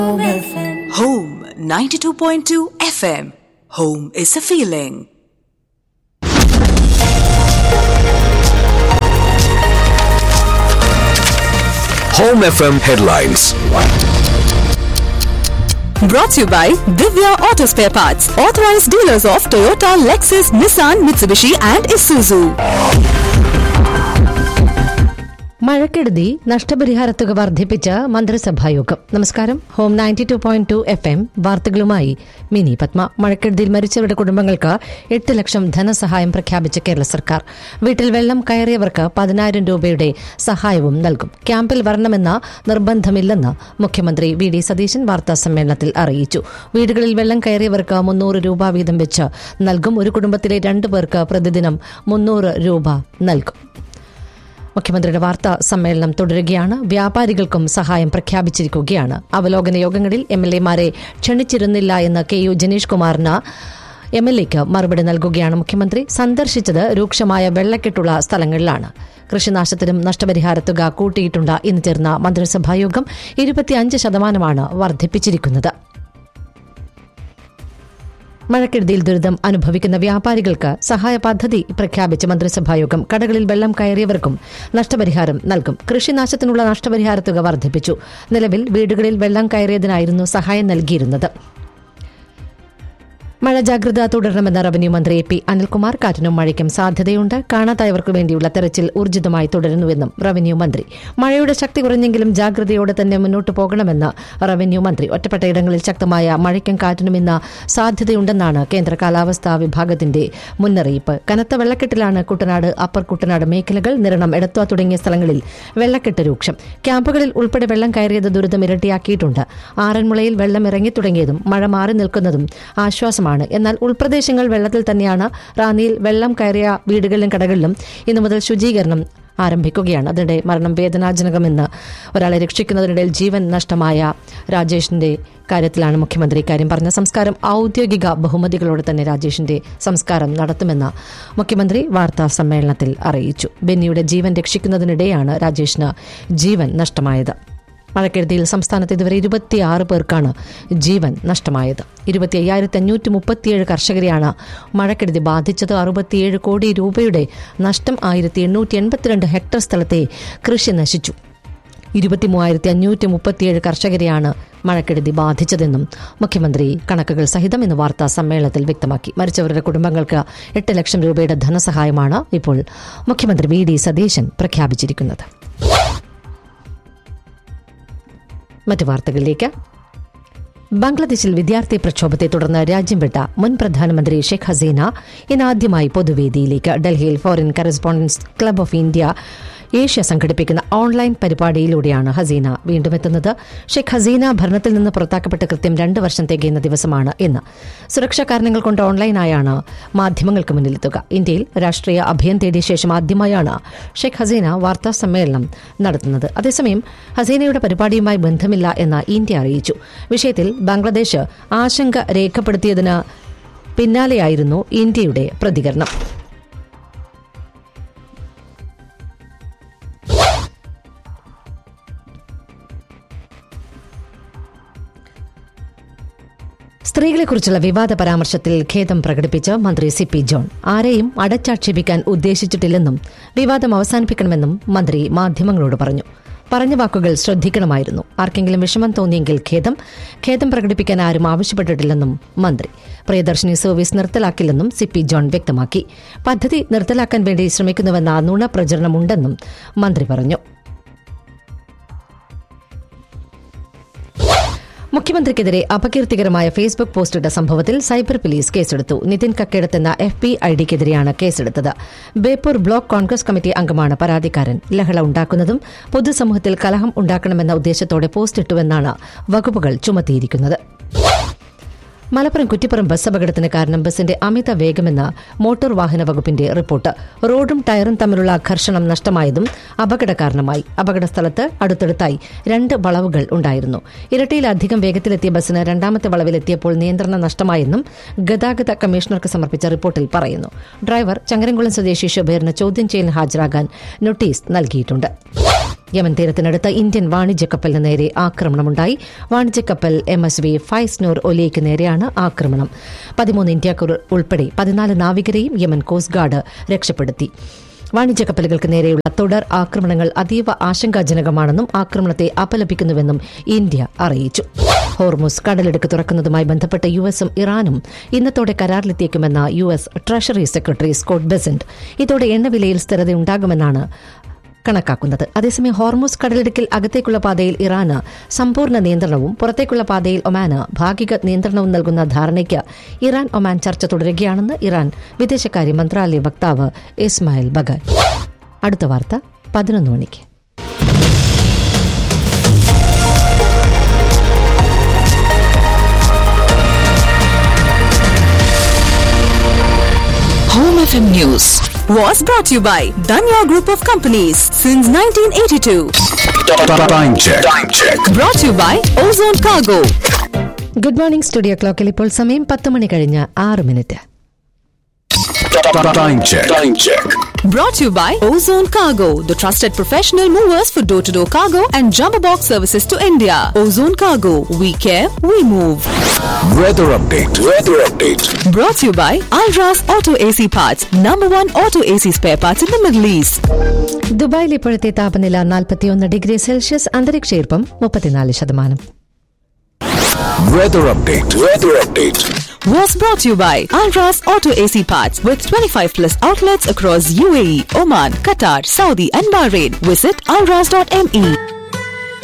Home 92.2 FM. Home is a feeling. Home FM headlines. Brought to you by Divya Auto Spare Parts, authorized dealers of Toyota, Lexus, Nissan, Mitsubishi, and Isuzu. മഴക്കെടുതി നഷ്ടപരിഹാരത്തുക വർദ്ധിപ്പിച്ച് മന്ത്രിസഭായോഗം നമസ്കാരം home ninety two point two F M വാർത്തകളുമായി മിനി പത്മ മഴക്കെടുതിയിൽ മരിച്ചവരുടെ കുടുംബങ്ങൾക്ക് എട്ട് ലക്ഷം ധനസഹായം പ്രഖ്യാപിച്ച കേരള സർക്കാർ വീട്ടിൽ വെള്ളം കയറിയവർക്ക് പതിനായിരം രൂപയുടെ സഹായവും നൽകും ക്യാമ്പിൽ വരണമെന്ന നിർബന്ധമില്ലെന്ന് മുഖ്യമന്ത്രി വി ഡി സതീശൻ വാർത്താ സമ്മേളനത്തിൽ അറിയിച്ചു വീടുകളിൽ വെള്ളം കയറിയവർക്ക് മുന്നൂറ് രൂപ വീതം വെച്ച് നൽകും ഒരു കുടുംബത്തിലെ രണ്ടു പേർക്ക് പ്രതിദിനം മുന്നൂറ് രൂപ നൽകും മുഖ്യമന്ത്രിയുടെ വാർത്താ സമ്മേളനം തുടരുകയാണ് വ്യാപാരികൾക്കും സഹായം പ്രഖ്യാപിച്ചിരിക്കുകയാണ് അവലോകന യോഗങ്ങളിൽ എം എൽ എമാരെ ക്ഷണിച്ചിരുന്നില്ല എന്ന് കെ യു ജനീഷ് കുമാറിന് എം എൽ എക്ക് മറുപടി നൽകുകയാണ് മുഖ്യമന്ത്രി സന്ദർശിച്ചത് രൂക്ഷമായ വെള്ളക്കെട്ടുള്ള സ്ഥലങ്ങളിലാണ് കൃഷിനാശത്തിനും നഷ്ടപരിഹാരത്തുക കൂട്ടിയിട്ടുണ്ട് ഇന്ന് ചേർന്ന മന്ത്രിസഭായോഗം ഇരുപത്തിയഞ്ച് ശതമാനമാണ് വർദ്ധിപ്പിച്ചിരിക്കുന്നത് മഴക്കെടുതിയിൽ ദുരിതം അനുഭവിക്കുന്ന വ്യാപാരികൾക്ക് സഹായ പദ്ധതി പ്രഖ്യാപിച്ച മന്ത്രിസഭായോഗം കടകളിൽ വെള്ളം കയറിയവർക്കും നഷ്ടപരിഹാരം നൽകും കൃഷിനാശത്തിനുള്ള നഷ്ടപരിഹാര തുക വർദ്ധിപ്പിച്ചു നിലവിൽ വീടുകളിൽ വെള്ളം കയറിയതിനായിരുന്നു സഹായം നൽകിയിരുന്നത് മഴ ജാഗ്രത തുടരണമെന്ന് റവന്യൂ മന്ത്രി എ പി അനിൽകുമാർ കാറ്റിനും മഴയ്ക്കും സാധ്യതയുണ്ട് കാണാതായവർക്ക് വേണ്ടിയുള്ള തെരച്ചിൽ ഊർജിതമായി തുടരുന്നുവെന്നും റവന്യൂ മന്ത്രി മഴയുടെ ശക്തി കുറഞ്ഞെങ്കിലും ജാഗ്രതയോടെ തന്നെ മുന്നോട്ട് പോകണമെന്ന് റവന്യൂ മന്ത്രി ഒറ്റപ്പെട്ട ഇടങ്ങളിൽ ശക്തമായ മഴയ്ക്കും കാറ്റിനും ഇന്ന് സാധ്യതയുണ്ടെന്നാണ് കേന്ദ്ര കാലാവസ്ഥാ വിഭാഗത്തിന്റെ മുന്നറിയിപ്പ് കനത്ത വെള്ളക്കെട്ടിലാണ് കുട്ടനാട് അപ്പർ കുട്ടനാട് മേഖലകൾ നിരണം എടത്വ തുടങ്ങിയ സ്ഥലങ്ങളിൽ വെള്ളക്കെട്ട് രൂക്ഷം ക്യാമ്പുകളിൽ ഉൾപ്പെടെ വെള്ളം കയറിയത് ദുരിതം ഇരട്ടിയാക്കിയിട്ടുണ്ട് ആറന്മുളയിൽ വെള്ളം ഇറങ്ങി തുടങ്ങിയതും മഴ മാറി നിൽക്കുന്നതും ആശ്വാസമാണ് എന്നാൽ ഉൾപ്രദേശങ്ങൾ വെള്ളത്തിൽ തന്നെയാണ് റാന്നിയിൽ വെള്ളം കയറിയ വീടുകളിലും കടകളിലും ഇന്നു മുതൽ ശുചീകരണം ആരംഭിക്കുകയാണ് അതിനിടെ മരണം വേദനാജനകമെന്ന് ഒരാളെ രക്ഷിക്കുന്നതിനിടയിൽ ജീവൻ നഷ്ടമായ രാജേഷിന്റെ കാര്യത്തിലാണ് മുഖ്യമന്ത്രി ഇക്കാര്യം പറഞ്ഞ സംസ്കാരം ഔദ്യോഗിക ബഹുമതികളോടെ തന്നെ രാജേഷിന്റെ സംസ്കാരം നടത്തുമെന്ന് മുഖ്യമന്ത്രി വാർത്താ സമ്മേളനത്തിൽ അറിയിച്ചു ബെന്നിയുടെ ജീവൻ രക്ഷിക്കുന്നതിനിടെയാണ് രാജേഷിന് ജീവൻ നഷ്ടമായത് മഴക്കെടുതിയിൽ സംസ്ഥാനത്ത് ഇതുവരെ ഇരുപത്തിയാറ് പേർക്കാണ് ജീവൻ നഷ്ടമായത് ഇരുപത്തി അയ്യായിരത്തി അഞ്ഞൂറ്റി മുപ്പത്തിയേഴ് കർഷകരെയാണ് മഴക്കെടുതി ബാധിച്ചത് അറുപത്തിയേഴ് കോടി രൂപയുടെ നഷ്ടം ആയിരത്തി എണ്ണൂറ്റി എൺപത്തിരണ്ട് ഹെക്ടർ സ്ഥലത്തെ കൃഷി നശിച്ചു ഇരുപത്തിമൂവായിരത്തി അഞ്ഞൂറ്റി മുപ്പത്തിയേഴ് കർഷകരെയാണ് മഴക്കെടുതി ബാധിച്ചതെന്നും മുഖ്യമന്ത്രി കണക്കുകൾ സഹിതം ഇന്ന് വാർത്താ സമ്മേളനത്തിൽ വ്യക്തമാക്കി മരിച്ചവരുടെ കുടുംബങ്ങൾക്ക് എട്ട് ലക്ഷം രൂപയുടെ ധനസഹായമാണ് ഇപ്പോൾ മുഖ്യമന്ത്രി വി ഡി സതീശൻ പ്രഖ്യാപിച്ചിരിക്കുന്നത് മറ്റു വാർത്തകളിലേക്ക് ബംഗ്ലാദേശിൽ വിദ്യാർത്ഥി പ്രക്ഷോഭത്തെ തുടർന്ന് രാജ്യം വിട്ട മുൻ പ്രധാനമന്ത്രി ഷെയ്ഖ് ഹസീന ഇന്നാദ്യമായി പൊതുവേദിയിലേക്ക് ഡൽഹിയിൽ foreign correspondence club of India Asia സംഘടിപ്പിക്കുന്ന ഓൺലൈൻ പരിപാടിയിലൂടെയാണ് ഹസീന വീണ്ടും എത്തുന്നത് ഷെയ്ഖ് ഹസീന ഭരണത്തിൽ നിന്ന് പുറത്താക്കപ്പെട്ട കൃത്യം രണ്ട് വർഷം തികയുന്ന ദിവസമാണ് ഇന്ന് സുരക്ഷാ കാരണങ്ങൾ കൊണ്ട് ഓൺലൈനായാണ് മാധ്യമങ്ങൾക്ക് മുന്നിലെത്തുക ഇന്ത്യയിൽ രാഷ്ട്രീയ അഭയം തേടിയ ശേഷം ആദ്യമായാണ് ഷെയ്ഖ് ഹസീന വാർത്താ സമ്മേളനം നടത്തുന്നത് അതേസമയം ഹസീനയുടെ പരിപാടിയുമായി ബന്ധമില്ല എന്ന് ഇന്ത്യ അറിയിച്ചു വിഷയത്തിൽ ബംഗ്ലാദേശ് ആശങ്ക രേഖപ്പെടുത്തിയതിന് പിന്നാലെയായിരുന്നു ഇന്ത്യയുടെ പ്രതികരണം സ്ത്രീകളെക്കുറിച്ചുള്ള വിവാദ പരാമർശത്തിൽ ഖേദം പ്രകടിപ്പിച്ച് മന്ത്രി സി പി ജോൺ ആരെയും അടച്ചാക്ഷേപിക്കാൻ ഉദ്ദേശിച്ചിട്ടില്ലെന്നും വിവാദം അവസാനിപ്പിക്കണമെന്നും മന്ത്രി മാധ്യമങ്ങളോട് പറഞ്ഞു പറഞ്ഞ വാക്കുകൾ ശ്രദ്ധിക്കണമായിരുന്നു ആർക്കെങ്കിലും വിഷമം തോന്നിയെങ്കിൽ ഖേദം ഖേദം പ്രകടിപ്പിക്കാൻ ആരും ആവശ്യപ്പെട്ടിട്ടില്ലെന്നും മന്ത്രി പ്രിയദർശിനി സർവീസ് നിർത്തലാക്കില്ലെന്നും സി പി ജോൺ വ്യക്തമാക്കി പദ്ധതി നിർത്തലാക്കാൻ വേണ്ടി ശ്രമിക്കുന്നുവെന്ന നുണ പ്രചരണമുണ്ടെന്നും മന്ത്രി പറഞ്ഞു മുഖ്യമന്ത്രിക്കെതിരെ അപകീർത്തികരമായ ഫേസ്ബുക്ക് പോസ്റ്റിട്ട സംഭവത്തിൽ സൈബർ പോലീസ് കേസെടുത്തു നിതിൻ കക്കേടത്ത് എന്ന എഫ് പി ഐ ഡിക്കെതിരെയാണ് കേസെടുത്തത് ബേപ്പൂർ ബ്ലോക്ക് കോൺഗ്രസ് കമ്മിറ്റി അംഗമാണ് പരാതിക്കാരൻ ലഹള ഉണ്ടാക്കുന്നതും പൊതുസമൂഹത്തിൽ കലഹം ഉണ്ടാക്കണമെന്ന ഉദ്ദേശത്തോടെ പോസ്റ്റിട്ടുവെന്നാണ് വകുപ്പുകൾ ചുമത്തിയിരിക്കുന്നത് മലപ്പുറം കുറ്റിപ്പുറം ബസ് അപകടത്തിന് കാരണം ബസിന്റെ അമിത വേഗമെന്ന് മോട്ടോർ വാഹന വകുപ്പിന്റെ റിപ്പോർട്ട് റോഡും ടയറും തമ്മിലുള്ള ഘർഷണം നഷ്ടമായതും അപകട കാരണമായി അപകട സ്ഥലത്ത് അടുത്തടുത്തായി രണ്ട് വളവുകൾ ഉണ്ടായിരുന്നു ഇരട്ടിയിലധികം വേഗത്തിലെത്തിയ ബസ്സിന് രണ്ടാമത്തെ വളവിലെത്തിയപ്പോൾ നിയന്ത്രണം നഷ്ടമായെന്നും ഗതാഗത കമ്മീഷണർക്ക് സമർപ്പിച്ച റിപ്പോർട്ടിൽ പറയുന്നു ഡ്രൈവർ ചങ്ങരംകുളം സ്വദേശി ഷുബൈറിന് ചോദ്യം ചെയ്യലിന് ഹാജരാകാൻ നോട്ടീസ് നൽകിയിട്ടുണ്ട് യമൻ തീരത്തിനടുത്ത് ഇന്ത്യൻ വാണിജ്യ കപ്പലിന് നേരെ ആക്രമണമുണ്ടായി വാണിജ്യ കപ്പൽ എം എസ് വി ഫൈസ്നൂർ ഒലിയ്ക്ക് നേരെയാണ് ആക്രമണം പതിമൂന്ന് ഇന്ത്യക്കാർ ഉൾപ്പെടെ പതിനാല് നാവികരെയും യമൻ കോസ്റ്റ് ഗാർഡ് രക്ഷപ്പെടുത്തി വാണിജ്യ കപ്പലുകൾക്ക് നേരെയുള്ള തുടർ ആക്രമണങ്ങൾ അതീവ ആശങ്കാജനകമാണെന്നും ആക്രമണത്തെ അപലപിക്കുന്നുവെന്നും ഇന്ത്യ അറിയിച്ചു ഹോർമുസ് കടലെടുക്ക് തുറക്കുന്നതുമായി ബന്ധപ്പെട്ട് യു എസും ഇറാനും ഇന്നത്തോടെ കരാറിലെത്തിയേക്കുമെന്ന U S treasury secretary Scott Bessent ഇതോടെ എണ്ണവിലയിൽ സ്ഥിരതയുണ്ടാകുമെന്നാണ് കണക്കാക്കുന്നത് അതേസമയം ഹോർമോസ് കടലിടുക്കിൽ അകത്തേക്കുള്ള പാതയിൽ ഇറാന് സമ്പൂർണ്ണ നിയന്ത്രണവും പുറത്തേക്കുള്ള പാതയിൽ ഒമാന് ഭാഗിക നിയന്ത്രണവും നൽകുന്ന ധാരണയ്ക്ക് ഇറാൻ ഒമാൻ ചർച്ച തുടരുകയാണെന്ന് ഇറാൻ വിദേശകാര്യ മന്ത്രാലയ വക്താവ് ഇസ്മായിൽ ബഗൽ അടുത്ത വാർത്ത പതിനൊന്ന് മണിക്ക് Home FM News was brought to you by Danya Group of Companies since 1982. Time check. Time check. Brought to you by Ozone Cargo. Good morning studio ക്ലോക്കിൽ ഇപ്പോൾ സമയം പത്ത് മണി കഴിഞ്ഞ് ആറ് minute Time check. Time check. Brought to you by Ozone Cargo, the trusted professional movers for door to door cargo and jumbo box services to India. Ozone Cargo, we care, we move. Weather update. Weather update. Brought to you by Alras Auto AC Parts, number one auto AC spare parts in the Middle East. ദുബായിൽ ഇപ്പോഴത്തെ താപനില നാൽപ്പത്തിയൊന്ന് degree Celsius അന്തരീക്ഷ ഈർപ്പം മുപ്പത്തിനാല് ശതമാനം Weather update. Weather update. Was brought to you by Alras Auto AC Parts with 25 plus outlets across UAE, Oman, Qatar, Saudi, and Bahrain. Visit alras.me.